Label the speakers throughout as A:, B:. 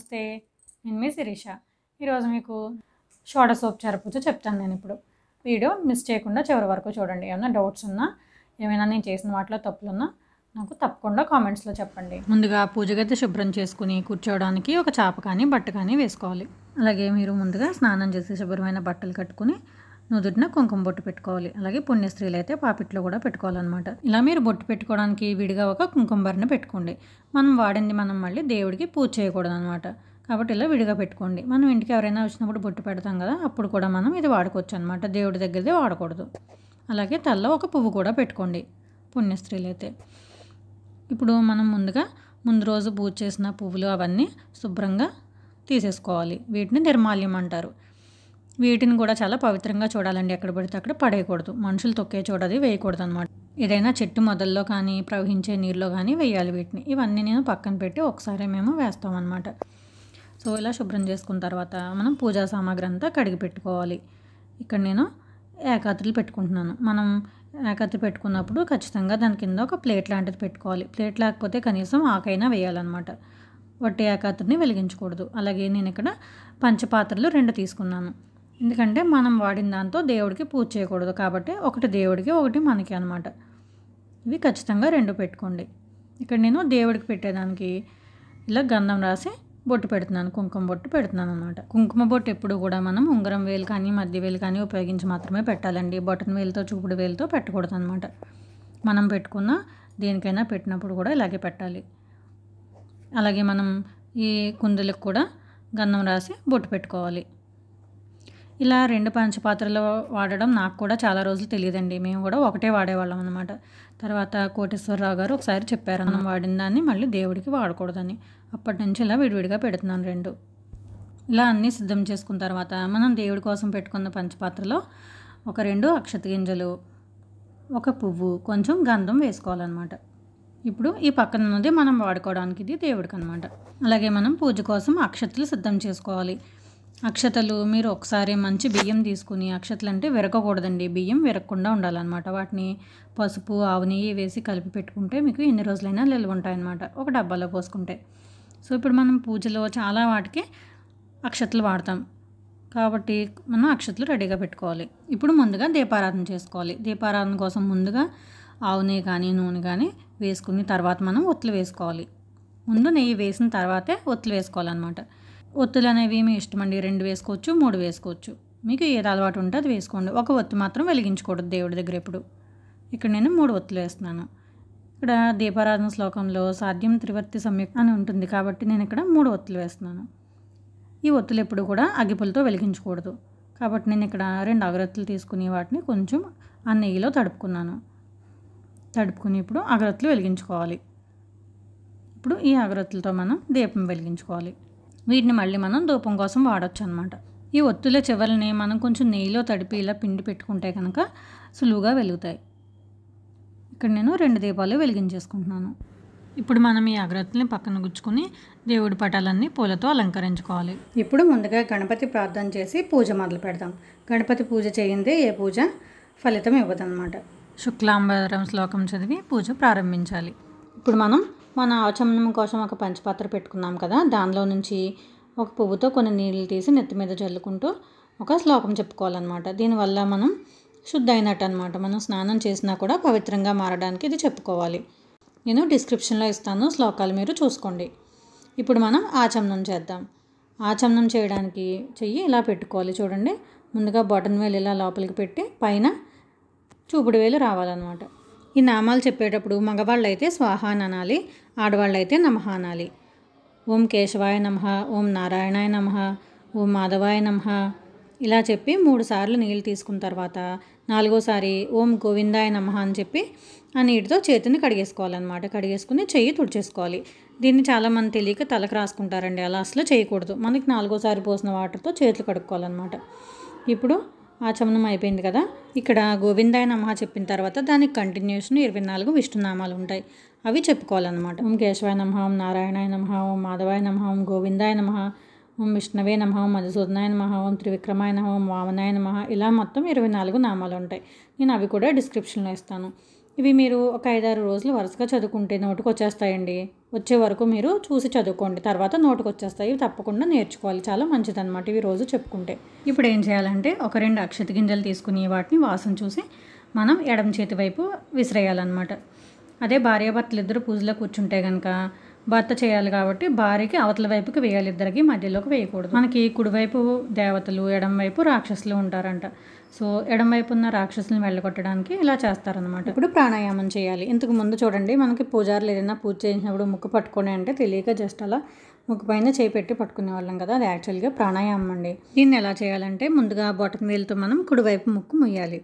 A: నమస్తే నేను మీ శిరీష ఈరోజు మీకు షోడశోపచార పూజ చెప్తాను నేను ఇప్పుడు వీడియో మిస్ చేయకుండా చివరి వరకు చూడండి ఏమైనా డౌట్స్ ఉన్నా ఏమైనా నేను చేసిన వాటిలో తప్పులున్నా నాకు తప్పకుండా కామెంట్స్లో చెప్పండి ముందుగా పూజ గది శుభ్రం చేసుకుని కూర్చోవడానికి ఒక చాప కానీ బట్ట కానీ వేసుకోవాలి అలాగే మీరు ముందుగా స్నానం చేసి శుభ్రమైన బట్టలు కట్టుకుని నుదుటిన కుంకుమ బొట్టు పెట్టుకోవాలి అలాగే పుణ్య స్త్రీలు అయితే పాపిట్లో కూడా పెట్టుకోవాలన్నమాట ఇలా మీరు బొట్టు పెట్టుకోవడానికి విడిగా ఒక కుంకుమ బరిని పెట్టుకోండి మనం వాడింది మనం మళ్ళీ దేవుడికి పూజ చేయకూడదు అనమాట కాబట్టి ఇలా విడిగా పెట్టుకోండి మనం ఇంటికి ఎవరైనా వచ్చినప్పుడు బొట్టు పెడతాం కదా అప్పుడు కూడా మనం ఇది వాడుకోవచ్చు అనమాట దేవుడి దగ్గరదే వాడకూడదు అలాగే తల్లో ఒక పువ్వు కూడా పెట్టుకోండి పుణ్య స్త్రీలు అయితే ఇప్పుడు మనం ముందుగా ముందు రోజు పూజ చేసిన పువ్వులు అవన్నీ శుభ్రంగా తీసేసుకోవాలి వీటిని నిర్మాల్యం అంటారు వీటిని కూడా చాలా పవిత్రంగా చూడాలండి ఎక్కడ పడితే అక్కడ పడేయకూడదు మనుషులు తొక్కే చూడది వేయకూడదు అనమాట ఏదైనా చెట్టు మొదల్లో కానీ ప్రవహించే నీరులో కానీ వేయాలి వీటిని ఇవన్నీ నేను పక్కన పెట్టి ఒకసారి మేము వేస్తాం అనమాట సో ఇలా శుభ్రం చేసుకున్న తర్వాత మనం పూజా సామాగ్రి అంతా కడిగి పెట్టుకోవాలి ఇక్కడ నేను ఏకాత్రులు పెట్టుకుంటున్నాను మనం ఏకాత్రి పెట్టుకున్నప్పుడు ఖచ్చితంగా దాని కింద ఒక ప్లేట్ లాంటిది పెట్టుకోవాలి ప్లేట్ లేకపోతే కనీసం ఆకైనా వేయాలన్నమాట వట్టి ఏకాత్రిని వెలిగించకూడదు అలాగే నేను ఇక్కడ పంచపాత్రలు రెండు తీసుకున్నాను ఎందుకంటే మనం వాడిన దాంతో దేవుడికి పూజ చేయకూడదు కాబట్టి ఒకటి దేవుడికి ఒకటి మనకి అనమాట ఇవి ఖచ్చితంగా రెండు పెట్టుకోండి ఇక్కడ నేను దేవుడికి పెట్టేదానికి ఇలా గంధం రాసి బొట్టు పెడుతున్నాను కుంకుమ బొట్టు పెడుతున్నాను అనమాట కుంకుమ బొట్టు ఎప్పుడు కూడా మనం ఉంగరం వేలు కానీ మధ్య వేలు కానీ ఉపయోగించి మాత్రమే పెట్టాలండి బొటన్ వేలుతో చూపుడు వేలుతో పెట్టకూడదు అనమాట మనం పెట్టుకున్న దేనికైనా పెట్టినప్పుడు కూడా ఇలాగే పెట్టాలి అలాగే మనం ఈ కుందులకు కూడా గంధం రాసి బొట్టు పెట్టుకోవాలి ఇలా రెండు పంచపాత్రలు వాడడం నాకు కూడా చాలా రోజులు తెలియదండి మేము కూడా ఒకటే వాడేవాళ్ళం అనమాట తర్వాత కోటేశ్వరరావు గారు ఒకసారి చెప్పారు మనం వాడిన దాన్ని మళ్ళీ దేవుడికి వాడకూడదని అప్పటి నుంచి ఇలా విడివిడిగా పెడుతున్నాను రెండు ఇలా అన్నీ సిద్ధం చేసుకున్న తర్వాత మనం దేవుడి కోసం పెట్టుకున్న పంచపాత్రలో ఒక రెండు అక్షత గింజలు ఒక పువ్వు కొంచెం గంధం వేసుకోవాలన్నమాట ఇప్పుడు ఈ పక్కన ఉన్నది మనం వాడుకోవడానికి ఇది దేవుడికి అనమాట అలాగే మనం పూజ కోసం అక్షతలు సిద్ధం చేసుకోవాలి అక్షతలు మీరు ఒకసారి మంచి బియ్యం తీసుకుని అక్షతలు అంటే విరగకూడదండి బియ్యం విరగకుండా ఉండాలన్నమాట వాటిని పసుపు ఆవు నెయ్యి వేసి కలిపి పెట్టుకుంటే మీకు ఎన్ని రోజులైనా నిల్వ ఉంటాయన్నమాట ఒక డబ్బాలో పోసుకుంటే సో ఇప్పుడు మనం పూజలో చాలా వాటికి అక్షతలు వాడతాం కాబట్టి మనం అక్షతలు రెడీగా పెట్టుకోవాలి ఇప్పుడు ముందుగా దీపారాధన చేసుకోవాలి దీపారాధన కోసం ముందుగా ఆవు నెయ్యి కానీ నూనె కానీ వేసుకుని తర్వాత మనం ఒత్తులు వేసుకోవాలి ముందు నెయ్యి వేసిన తర్వాతే ఒత్తులు వేసుకోవాలన్నమాట ఒత్తులు అనేవి మీ ఇష్టమండి రెండు వేసుకోవచ్చు మూడు వేసుకోవచ్చు మీకు ఏది అలవాటు ఉంటే అది వేసుకోండి ఒక ఒత్తు మాత్రం వెలిగించకూడదు దేవుడి దగ్గర ఎప్పుడు ఇక్కడ నేను మూడు ఒత్తులు వేస్తున్నాను ఇక్కడ దీపారాధన శ్లోకంలో సాధ్యం త్రివర్తి సంయుక్త అని ఉంటుంది కాబట్టి నేను ఇక్కడ మూడు ఒత్తులు వేస్తున్నాను ఈ ఒత్తులు ఎప్పుడు కూడా అగ్గిపులతో వెలిగించకూడదు కాబట్టి నేను ఇక్కడ రెండు అగరత్తులు తీసుకుని వాటిని కొంచెం ఆ నెయ్యిలో తడుపుకున్నాను తడుపుకుని ఇప్పుడు అగరత్తులు వెలిగించుకోవాలి ఇప్పుడు ఈ అగరత్తులతో మనం దీపం వెలిగించుకోవాలి వీటిని మళ్ళీ మనం ధూపం కోసం వాడచ్చు అనమాట ఈ ఒత్తుల చివరిని మనం కొంచెం నెయ్యిలో తడిపి ఇలా పిండి పెట్టుకుంటే కనుక సులువుగా వెలుగుతాయి ఇక్కడ నేను రెండు దీపాలు వెలిగించేసుకుంటున్నాను ఇప్పుడు మనం ఈ అగరత్తుల్ని పక్కన గుచ్చుకొని దేవుడి పటాలన్నీ పూలతో అలంకరించుకోవాలి ఇప్పుడు ముందుగా గణపతి ప్రార్థన చేసి పూజ మొదలు పెడదాం గణపతి పూజ చేయిందే ఏ పూజ ఫలితం ఇవ్వదన్నమాట శుక్లాంబరం శ్లోకం చదివి పూజ ప్రారంభించాలి ఇప్పుడు మనం మన ఆచమనం కోసం ఒక పంచపాత్ర పెట్టుకున్నాం కదా దానిలో నుంచి ఒక పువ్వుతో కొన్ని నీళ్ళు తీసి నెత్తి మీద చల్లుకుంటూ ఒక శ్లోకం చెప్పుకోవాలన్నమాట దీనివల్ల మనం శుద్ధ అయినట్టు అనమాట మనం స్నానం చేసినా కూడా పవిత్రంగా మారడానికి ఇది చెప్పుకోవాలి నేను డిస్క్రిప్షన్లో ఇస్తాను శ్లోకాలు మీరు చూసుకోండి ఇప్పుడు మనం ఆచమనం చేద్దాం ఆచమనం చేయడానికి చెయ్యి ఇలా పెట్టుకోవాలి చూడండి ముందుగా బటన్ వేలు ఇలా లోపలికి పెట్టి పైన చూపుడు వేలు రావాలన్నమాట ఈ నామాలు చెప్పేటప్పుడు మగవాళ్ళు అయితే స్వాహ అని అనాలి ఆడవాళ్ళు అయితే నమః అనాలి ఓం కేశవాయ నమ ఓం నారాయణాయ నమ ఓం మాధవాయ నమ ఇలా చెప్పి మూడు సార్లు నీళ్ళు తీసుకున్న తర్వాత నాలుగోసారి ఓం గోవిందాయ నమ అని చెప్పి ఆ నీటితో చేతిని కడిగేసుకోవాలన్నమాట కడిగేసుకుని చెయ్యి తుడిచేసుకోవాలి దీన్ని చాలామంది తెలియక తలకు రాసుకుంటారండి అలా అసలు చేయకూడదు మనకి నాలుగోసారి పోసిన వాటర్తో చేతులు కడుక్కోవాలన్నమాట ఇప్పుడు ఆచమనం అయిపోయింది కదా ఇక్కడ గోవిందాయ నమః చెప్పిన తర్వాత దానికి కంటిన్యూషన్ ఇరవై నాలుగు విష్ణునామాలు ఉంటాయి అవి చెప్పుకోవాలన్నమాట ఓం కేశవాయ నమః ఓం నారాయణాయ నమః ఓం మాధవాయ నమః ఓం గోవిందాయ నమః ఓం విష్ణవే నమః ఓం మధుసూదనాయ నమః ఓం త్రివిక్రమాయ నమః ఓం వామనాయ నమః ఇలా మొత్తం ఇరవై నాలుగు నామాలు ఉంటాయి నేను అవి కూడా డిస్క్రిప్షన్లో ఇస్తాను ఇవి మీరు ఒక ఐదారు రోజులు వరుసగా చదువుకుంటే నోటుకు వచ్చేస్తాయండి వచ్చే వరకు మీరు చూసి చదువుకోండి తర్వాత నోటుకు వచ్చేస్తాయి ఇవి తప్పకుండా నేర్చుకోవాలి చాలా మంచిదన్నమాట ఇవి రోజు చెప్పుకుంటే ఇప్పుడు ఏం చేయాలంటే ఒక రెండు అక్షత గింజలు తీసుకుని వాటిని వాసన చూసి మనం ఎడమ చేతి వైపు విసిరేయాలన్నమాట అదే భార్యాభర్తలు ఇద్దరు పూజలో కూర్చుంటే కనుక భర్త చేయాలి కాబట్టి భార్యకి అవతల వైపుకి వేయాలి ఇద్దరికి మధ్యలోకి వేయకూడదు మనకి కుడివైపు దేవతలు ఎడం వైపు రాక్షసులు ఉంటారంట సో ఎడం వైపు ఉన్న రాక్షసులను వెళ్ళగొట్టడానికి ఇలా చేస్తారనమాట ఇప్పుడు ప్రాణాయామం చేయాలి ఇంతకు ముందు చూడండి మనకి పూజారులు ఏదైనా పూజ చేసినప్పుడు ముక్కు పట్టుకొని అంటే తెలియక జస్ట్ అలా ముక్కు పైన చేయి పెట్టి పట్టుకునే వాళ్ళం కదా అది యాక్చువల్గా ప్రాణాయామం అండి దీన్ని ఎలా చేయాలంటే ముందుగా బొటన వేలుతో మనం కుడివైపు ముక్కు ముయ్యాలి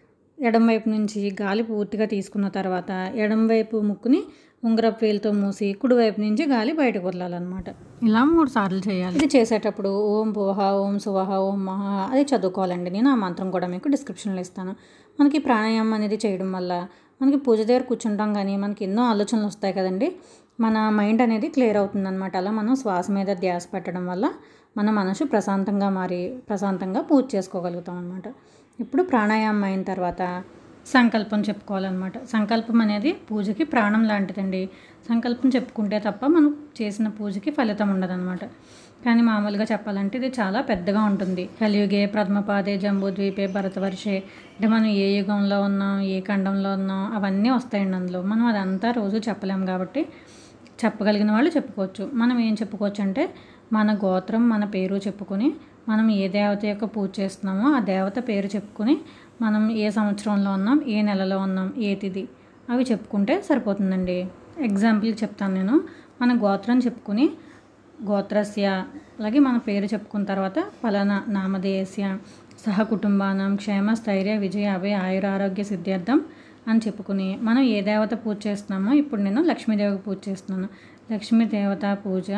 A: ఎడం వైపు నుంచి గాలి పూర్తిగా తీసుకున్న తర్వాత ఎడం వైపు ముక్కుని ఉంగరపు వేలుతో మూసి కుడివైపు నుంచి గాలి బయటకు వదలాలన్నమాట ఇలా మూడు సార్లు చేయాలి ఇది చేసేటప్పుడు ఓం భువహ ఓం సువహ ఓం మహ అది చదువుకోవాలండి నేను ఆ మంత్రం కూడా మీకు డిస్క్రిప్షన్లో ఇస్తాను మనకి ప్రాణాయామం అనేది చేయడం వల్ల మనకి పూజ దగ్గర కూర్చుంటాం కానీ మనకి ఎన్నో ఆలోచనలు వస్తాయి కదండి మన మైండ్ అనేది క్లియర్ అవుతుందన్నమాట అలా మనం శ్వాస మీద ధ్యాస పెట్టడం వల్ల మన మనసు ప్రశాంతంగా మారి ప్రశాంతంగా పూజ చేసుకోగలుగుతాం అనమాట ఇప్పుడు ప్రాణాయామం అయిన తర్వాత సంకల్పం చెప్పుకోవాలన్నమాట సంకల్పం అనేది పూజకి ప్రాణం లాంటిదండి సంకల్పం చెప్పుకుంటే తప్ప మనం చేసిన పూజకి ఫలితం ఉండదన్నమాట కానీ మామూలుగా చెప్పాలంటే ఇది చాలా పెద్దగా ఉంటుంది కలియుగే ప్రథమపాదే జంబూద్వీపే భరతవర్షే అంటే మనం ఏ యుగంలో ఉన్నాం ఏ ఖండంలో ఉన్నాం అవన్నీ వస్తాయండి అందులో మనం అదంతా రోజు చెప్పలేం కాబట్టి చెప్పగలిగిన వాళ్ళు చెప్పుకోవచ్చు మనం ఏం చెప్పుకోవచ్చు అంటే మన గోత్రం మన పేరు చెప్పుకొని మనం ఏ దేవత యొక్క పూజ చేస్తున్నామో ఆ దేవత పేరు చెప్పుకొని మనం ఏ సంవత్సరంలో ఉన్నాం ఏ నెలలో ఉన్నాం ఏ తిథి అవి చెప్పుకుంటే సరిపోతుందండి ఎగ్జాంపుల్ చెప్తాను నేను మన గోత్రం చెప్పుకుని గోత్రస్య అలాగే మన పేరు చెప్పుకున్న తర్వాత ఫలానా నామధేయస్య సహ కుటుంబానం క్షేమ స్థైర్య విజయ అభయ ఆయురారోగ్య సిద్ధార్థం అని చెప్పుకుని మనం ఏ దేవత పూజ చేస్తున్నామో ఇప్పుడు నేను లక్ష్మీదేవికి పూజ చేస్తున్నాను లక్ష్మీ దేవత పూజ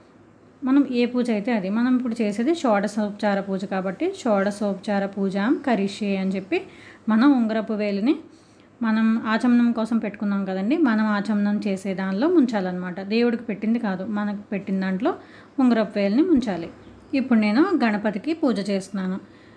A: మనం ఏ పూజ అయితే అది మనం ఇప్పుడు చేసేది షోడశోపచార పూజ కాబట్టి షోడశోపచార పూజ కరిష్యే అని చెప్పి మనం ఉంగరపు వేలిని మనం ఆచమనం కోసం పెట్టుకున్నాం కదండి మనం ఆచమనం చేసే దానిలో ముంచాలన్నమాట దేవుడికి పెట్టింది కాదు మనకు పెట్టిన దాంట్లో ఉంగరపు వేలిని ముంచాలి ఇప్పుడు నేను గణపతికి పూజ చేస్తున్నాను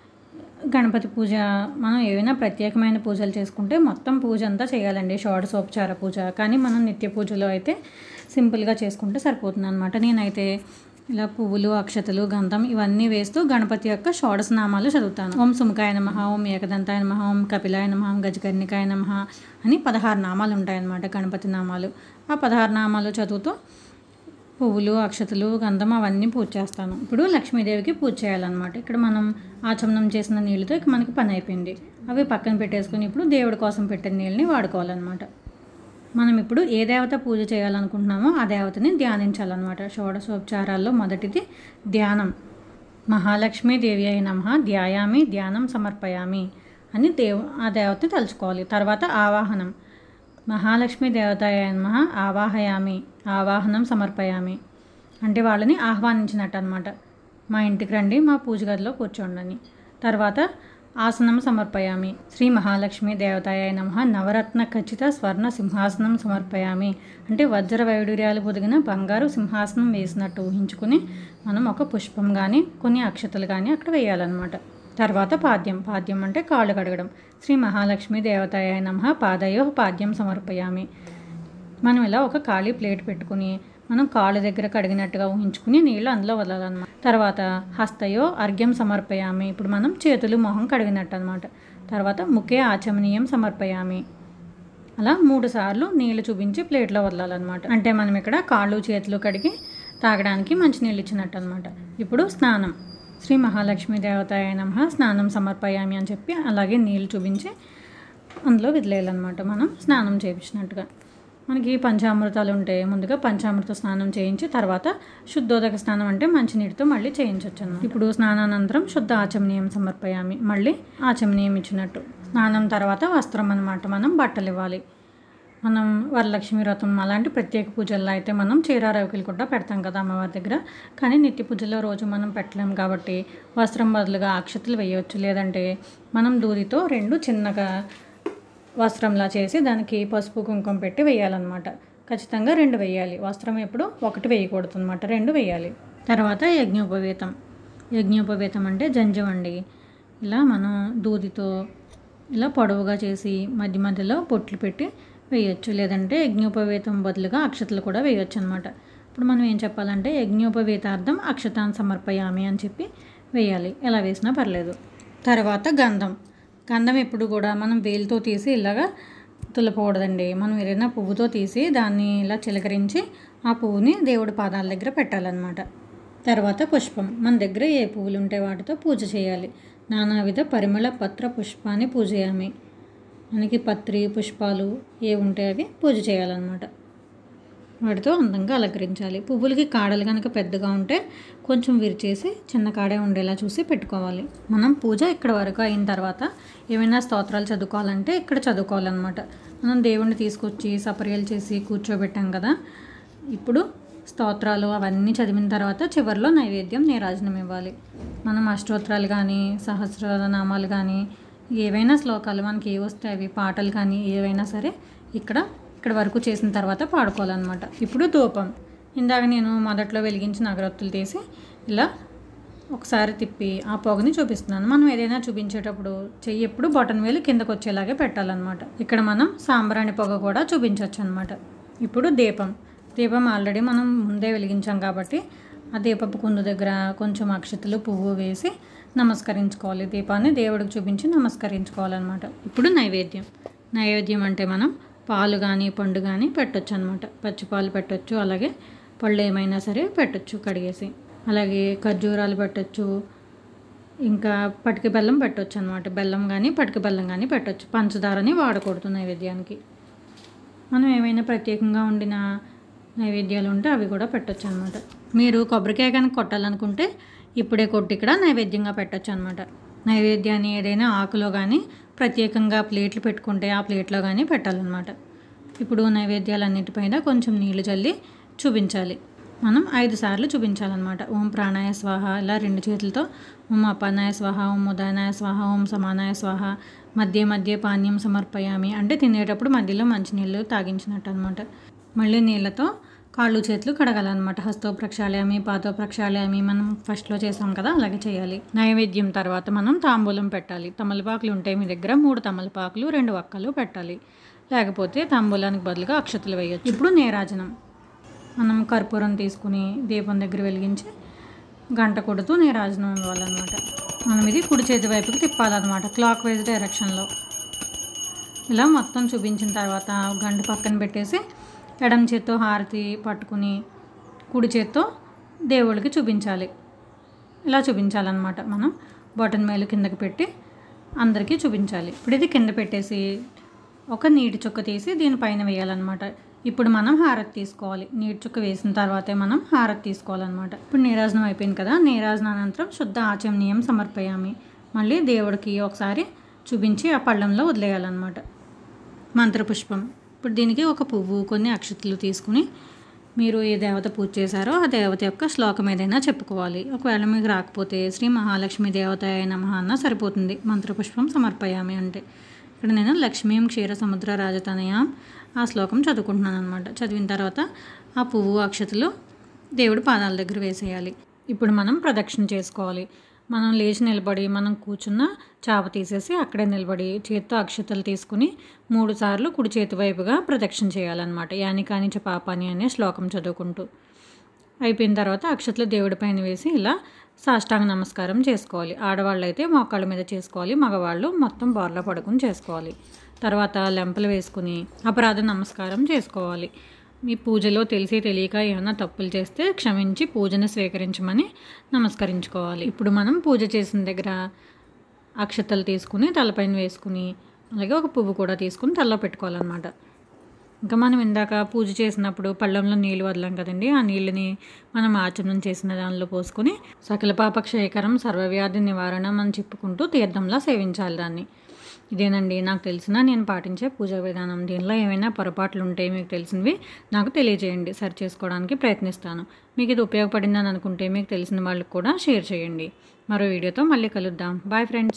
A: గణపతి పూజ మనం ఏవైనా ప్రత్యేకమైన పూజలు చేసుకుంటే మొత్తం పూజ అంతా చేయాలండి షోడశోపచార పూజ కానీ మనం నిత్య పూజలో అయితే సింపుల్గా చేసుకుంటే సరిపోతుంది అనమాట నేనైతే ఇలా పువ్వులు అక్షతలు గంధం ఇవన్నీ వేస్తూ గణపతి యొక్క షోడశ నామాలు చదువుతాను ఓం సుముఖాయ నమ ఓం ఏకదంతాయ నమ ఓం కపిలాయ నమ ఓం గజకర్ణికాయ నమ అని పదహారు నామాలు ఉంటాయన్నమాట గణపతి నామాలు ఆ పదహారు నామాలు చదువుతూ పువ్వులు అక్షతలు గంధం అవన్నీ పూజ చేస్తాను ఇప్పుడు లక్ష్మీదేవికి పూజ చేయాలన్నమాట ఇక్కడ మనం ఆచమనం చేసిన నీళ్ళతో ఇక మనకి పని అయిపోయింది అవి పక్కన పెట్టేసుకుని ఇప్పుడు దేవుడి కోసం పెట్టిన నీళ్ళని వాడుకోవాలన్నమాట మనం ఇప్పుడు ఏ దేవత పూజ చేయాలనుకుంటున్నామో ఆ దేవతని ధ్యానించాలన్నమాట షోడశోపచారాల్లో మొదటిది ధ్యానం మహాలక్ష్మీ దేవి అయిన నమ ధ్యాయామి ధ్యానం సమర్పయామి అని దేవ ఆ దేవతని తలుచుకోవాలి తర్వాత ఆవాహనం మహాలక్ష్మి దేవతాయ నమ ఆవాహయామి ఆవాహనం సమర్పయామి అంటే వాళ్ళని ఆహ్వానించినట్టు అనమాట మా ఇంటికి రండి మా పూజ గదిలో కూర్చోండి తర్వాత ఆసనం సమర్పయామి శ్రీ మహాలక్ష్మి దేవతాయ నమ నవరత్న ఖచ్చిత స్వర్ణ సింహాసనం సమర్పయామి అంటే వజ్ర వైడూర్యాలు పొదిగిన బంగారు సింహాసనం వేసినట్టు ఊహించుకుని మనం ఒక పుష్పం కానీ కొన్ని అక్షతలు కానీ అక్కడ వేయాలన్నమాట తర్వాత పాద్యం పాద్యం అంటే కాళ్ళు కడగడం శ్రీ మహాలక్ష్మి దేవతాయ నమ పాదయో పాద్యం సమర్పయామి మనం ఇలా ఒక ఖాళీ ప్లేట్ పెట్టుకుని మనం కాళ్ళ దగ్గర కడిగినట్టుగా ఊహించుకుని నీళ్ళు అందులో వదలాలన్నమాట తర్వాత హస్తయో అర్ఘ్యం సమర్పయామి ఇప్పుడు మనం చేతులు మొహం కడిగినట్టు అనమాట తర్వాత ముఖే ఆచమనీయం సమర్పయామి అలా మూడు సార్లు నీళ్లు చూపించి ప్లేట్లో వదలాలన్నమాట అంటే మనం ఇక్కడ కాళ్ళు చేతులు కడిగి తాగడానికి మంచి నీళ్ళు ఇచ్చినట్టు అనమాట ఇప్పుడు స్నానం శ్రీ మహాలక్ష్మి దేవతాయ నమ స్నానం సమర్పయామి అని చెప్పి అలాగే నీళ్ళు చూపించి అందులో వదిలేయాలన్నమాట మనం స్నానం చేయించినట్టుగా మనకి పంచామృతాలు ఉంటాయి ముందుగా పంచామృత స్నానం చేయించి తర్వాత శుద్ధోదక స్నానం అంటే మంచినీటితో మళ్ళీ చేయించవచ్చు అన్నమాట ఇప్పుడు స్నానానంతరం శుద్ధ ఆచమనీయం సమర్పయామి మళ్ళీ ఆచమనీయం ఇచ్చినట్టు స్నానం తర్వాత వస్త్రం అన్నమాట మనం బట్టలు ఇవ్వాలి మనం వరలక్ష్మి వ్రతం అలాంటి ప్రత్యేక పూజల్లో అయితే మనం చీరారవికలు కూడా పెడతాం కదా అమ్మవారి దగ్గర కానీ నిత్య పూజలో రోజు మనం పెట్టలేం కాబట్టి వస్త్రం బదులుగా అక్షతలు వేయవచ్చు లేదంటే మనం దూదితో రెండు చిన్నగా వస్త్రంలా చేసి దానికి పసుపు కుంకుమ పెట్టి వేయాలన్నమాట ఖచ్చితంగా రెండు వేయాలి వస్త్రం ఎప్పుడు ఒకటి వేయకూడదు అనమాట రెండు వేయాలి తర్వాత యజ్ఞోపవేతం యజ్ఞోపవేతం అంటే జంజం అండి ఇలా మనం దూదితో ఇలా పొడవుగా చేసి మధ్య మధ్యలో పొట్లు పెట్టి వేయొచ్చు లేదంటే యజ్ఞోపవేతం బదులుగా అక్షతలు కూడా వేయొచ్చు అనమాట ఇప్పుడు మనం ఏం చెప్పాలంటే యజ్ఞోపవేతార్థం అక్షతాన్ని సమర్పయామి అని చెప్పి వేయాలి ఎలా వేసినా పర్లేదు తర్వాత గంధం గంధం ఎప్పుడు కూడా మనం వేలుతో తీసి ఇలాగా తులపకూడదండి మనం ఏదైనా పువ్వుతో తీసి దాన్ని ఇలా చిలకరించి ఆ పువ్వుని దేవుడి పాదాల దగ్గర పెట్టాలన్నమాట తర్వాత పుష్పం మన దగ్గర ఏ పువ్వులు ఉంటే వాటితో పూజ చేయాలి నానావిధ పరిమళ పత్ర పుష్పాన్ని పూజయామి మనకి పత్రి పుష్పాలు ఏ ఉంటే అవి పూజ చేయాలన్నమాట వాటితో అందంగా అలంకరించాలి పువ్వులకి కాడలు కనుక పెద్దగా ఉంటే కొంచెం విరిచేసి చిన్న కాడే ఉండేలా చూసి పెట్టుకోవాలి మనం పూజ ఇక్కడ వరకు అయిన తర్వాత ఏమైనా స్తోత్రాలు చదువుకోవాలంటే ఇక్కడ చదువుకోవాలన్నమాట మనం దేవుణ్ణి తీసుకొచ్చి సపర్యలు చేసి కూర్చోబెట్టాం కదా ఇప్పుడు స్తోత్రాలు అవన్నీ చదివిన తర్వాత చివరిలో నైవేద్యం నీరాజనం ఇవ్వాలి మనం అష్టోత్తరాలు కానీ సహస్రనామాలు కానీ ఏవైనా శ్లోకాలు మనకి ఏ వస్తే అవి పాటలు కానీ ఏవైనా సరే ఇక్కడ ఇక్కడ వరకు చేసిన తర్వాత పాడుకోవాలన్నమాట ఇప్పుడు ధూపం ఇందాక నేను మొదట్లో వెలిగించిన అగరొత్తులు తీసి ఇలా ఒకసారి తిప్పి ఆ పొగని చూపిస్తున్నాను మనం ఏదైనా చూపించేటప్పుడు చెయ్యి ఎప్పుడు బటన్ వేలు కిందకు వచ్చేలాగే పెట్టాలన్నమాట ఇక్కడ మనం సాంబ్రాణి పొగ కూడా చూపించవచ్చు అనమాట ఇప్పుడు దీపం దీపం ఆల్రెడీ మనం ముందే వెలిగించాం కాబట్టి ఆ దీపపు కుందు దగ్గర కొంచెం అక్షతలు పువ్వు వేసి నమస్కరించుకోవాలి దీపాన్ని దేవుడికి చూపించి నమస్కరించుకోవాలన్నమాట ఇప్పుడు నైవేద్యం నైవేద్యం అంటే మనం పాలు కానీ పండు కానీ పెట్టొచ్చు అనమాట పచ్చిపాలు పెట్టొచ్చు అలాగే పళ్ళు ఏమైనా సరే పెట్టొచ్చు కడిగేసి అలాగే ఖర్జూరాలు పెట్టొచ్చు ఇంకా పటిక బెల్లం పెట్టొచ్చు అనమాట బెల్లం కానీ పటిక బెల్లం కానీ పెట్టొచ్చు పంచదారని వాడకూడదు నైవేద్యానికి మనం ఏమైనా ప్రత్యేకంగా వండిన నైవేద్యాలు ఉంటే అవి కూడా పెట్టొచ్చు అనమాట మీరు కొబ్బరికాయ కనుక కొట్టాలనుకుంటే ఇప్పుడే కొట్టి ఇక్కడ నైవేద్యంగా పెట్టొచ్చు అనమాట నైవేద్యాన్ని ఏదైనా ఆకులో కానీ ప్రత్యేకంగా ప్లేట్లు పెట్టుకుంటే ఆ ప్లేట్లో కానీ పెట్టాలన్నమాట ఇప్పుడు నైవేద్యాలన్నిటిపైన కొంచెం నీళ్లు చల్లి చూపించాలి మనం ఐదు సార్లు చూపించాలన్నమాట ఓం ప్రాణాయ స్వాహ ఇలా రెండు చేతులతో ఓం అపానాయ స్వాహ ఓం ఉదానాయ స్వాహ ఓం సమానాయ స్వాహ మధ్య మధ్య పానీయం సమర్పయామి అంటే తినేటప్పుడు మధ్యలో మంచినీళ్ళు తాగించినట్టు అనమాట మళ్ళీ నీళ్ళతో కాళ్ళు చేతులు కడగాలన్నమాట హస్తో ప్రక్షాళయామి పాతో ప్రక్షాళయామి మనం ఫస్ట్లో చేసాం కదా అలాగే చేయాలి నైవేద్యం తర్వాత మనం తాంబూలం పెట్టాలి తమలపాకులు ఉంటాయి మీ దగ్గర మూడు తమలపాకులు రెండు వక్కలు పెట్టాలి లేకపోతే తాంబూలానికి బదులుగా అక్షతలు వేయొచ్చు ఇప్పుడు నీరాజనం మనం కర్పూరం తీసుకుని దీపం దగ్గర వెలిగించి గంట కొడుతూ నీరాజనం ఇవ్వాలన్నమాట మనం ఇది కుడి చేతి వైపుకి తిప్పాలన్నమాట క్లాక్ వైజ్ డైరెక్షన్లో ఇలా మొత్తం చూపించిన తర్వాత గంట పక్కన పెట్టేసి ఎడమ చేత్తో హారతి పట్టుకుని కుడి చేత్తో దేవుడికి చూపించాలి ఇలా చూపించాలన్నమాట మనం బటన్ మేలు కిందకి పెట్టి అందరికీ చూపించాలి ఇప్పుడు ఇది కింద పెట్టేసి ఒక నీటి చుక్క తీసి దీనిపైన వేయాలన్నమాట ఇప్పుడు మనం హారతి తీసుకోవాలి నీటి చుక్క వేసిన తర్వాతే మనం హారతి తీసుకోవాలన్నమాట ఇప్పుడు నీరాజనం అయిపోయింది కదా నీరాజనం అనంతరం శుద్ధ ఆచమనీయం సమర్పయామి మళ్ళీ దేవుడికి ఒకసారి చూపించి ఆ పళ్ళంలో వదిలేయాలన్నమాట మంత్రపుష్పం ఇప్పుడు దీనికి ఒక పువ్వు కొన్ని అక్షతలు తీసుకుని మీరు ఏ దేవత పూజ చేశారో ఆ దేవత యొక్క శ్లోకం ఏదైనా చెప్పుకోవాలి ఒకవేళ మీకు రాకపోతే శ్రీ మహాలక్ష్మి దేవత నమః అన్న సరిపోతుంది మంత్రపుష్పం సమర్పయామి అంటే ఇక్కడ నేను లక్ష్మీం క్షీర సముద్ర రాజతనయాం ఆ శ్లోకం చదువుకుంటున్నాను అనమాట చదివిన తర్వాత ఆ పువ్వు అక్షతలు దేవుడి పాదాల దగ్గర వేసేయాలి ఇప్పుడు మనం ప్రదక్షిణ చేసుకోవాలి మనం లేచి నిలబడి మనం కూర్చున్న చాప తీసేసి అక్కడే నిలబడి చేత్తో అక్షతలు తీసుకుని మూడు సార్లు కుడి చేతి వైపుగా ప్రదక్షిణ చేయాలన్నమాట యాని కాని చ పాపాని అనే శ్లోకం చదువుకుంటూ అయిపోయిన తర్వాత అక్షతలు దేవుడి పైన వేసి ఇలా సాష్టాంగ నమస్కారం చేసుకోవాలి ఆడవాళ్ళు అయితే మోకాళ్ళ మీద చేసుకోవాలి మగవాళ్ళు మొత్తం బోర్లా పడుకుని చేసుకోవాలి తర్వాత లెంపలు వేసుకుని అపరాధ నమస్కారం చేసుకోవాలి మీ పూజలో తెలిసి తెలియక ఏమైనా తప్పులు చేస్తే క్షమించి పూజను స్వీకరించమని నమస్కరించుకోవాలి ఇప్పుడు మనం పూజ చేసిన దగ్గర అక్షతలు తీసుకుని తలపైన వేసుకుని అలాగే ఒక పువ్వు కూడా తీసుకుని తలలో పెట్టుకోవాలన్నమాట ఇంకా మనం ఇందాక పూజ చేసినప్పుడు పళ్ళంలో నీళ్ళు వదలం కదండి ఆ నీళ్ళని మనం ఆచమనం చేసిన దానిలో పోసుకొని సకల పాప క్షయకరం సర్వవ్యాధి నివారణం అని చెప్పుకుంటూ తీర్థంలా సేవించాలి దాన్ని ఇదేనండి నాకు తెలిసిన నేను పాటించే పూజా విధానం దీనిలో ఏమైనా పొరపాట్లు ఉంటే మీకు తెలిసినవి నాకు తెలియజేయండి సరి చేసుకోవడానికి ప్రయత్నిస్తాను మీకు ఇది ఉపయోగపడిందని అనుకుంటే మీకు తెలిసిన వాళ్ళకి కూడా షేర్ చేయండి మరో వీడియోతో మళ్ళీ కలుద్దాం బాయ్ ఫ్రెండ్స్